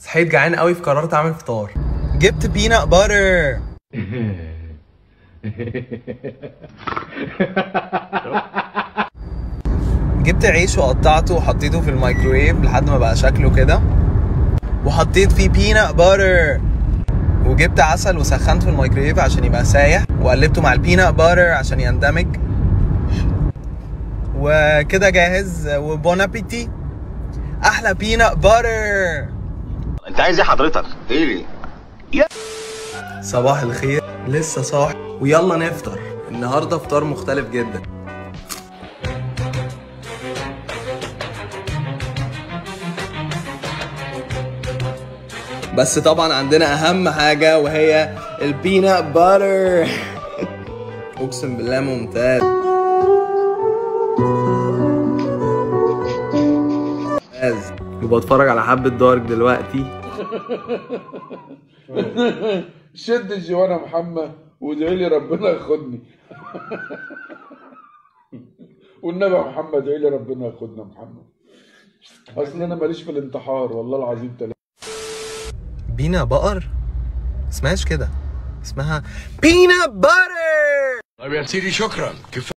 صحيت جعان قوي فقررت اعمل فطار جبت بينات باتر جبت عيش وقطعته وحطيته في الميكرويف لحد ما بقى شكله كده وحطيت فيه بينات باتر وجبت عسل وسخنته في الميكرويف عشان يبقى سايح وقلبته مع البينات باتر عشان يندمج وكده جاهز وبون ابيتي احلى بينات باتر انت عايز ايه حضرتك؟ ايه ليه؟ صباح الخير لسه صاحي ويلا نفطر النهارده فطار مختلف جدا بس طبعا عندنا اهم حاجه وهي البينات باتر اقسم بالله ممتاز ممتاز وبتفرج على حبة دارك دلوقتي شد الجوان يا محمد وادعي لي ربنا ياخدني والنبي يا محمد ادعي لي ربنا ياخدنا يا محمد اصل انا ماليش في الانتحار والله العظيم تلاته بينا بقر اسمهاش كده اسمها بينا باتر طيب يا سيدي شكرا كفايه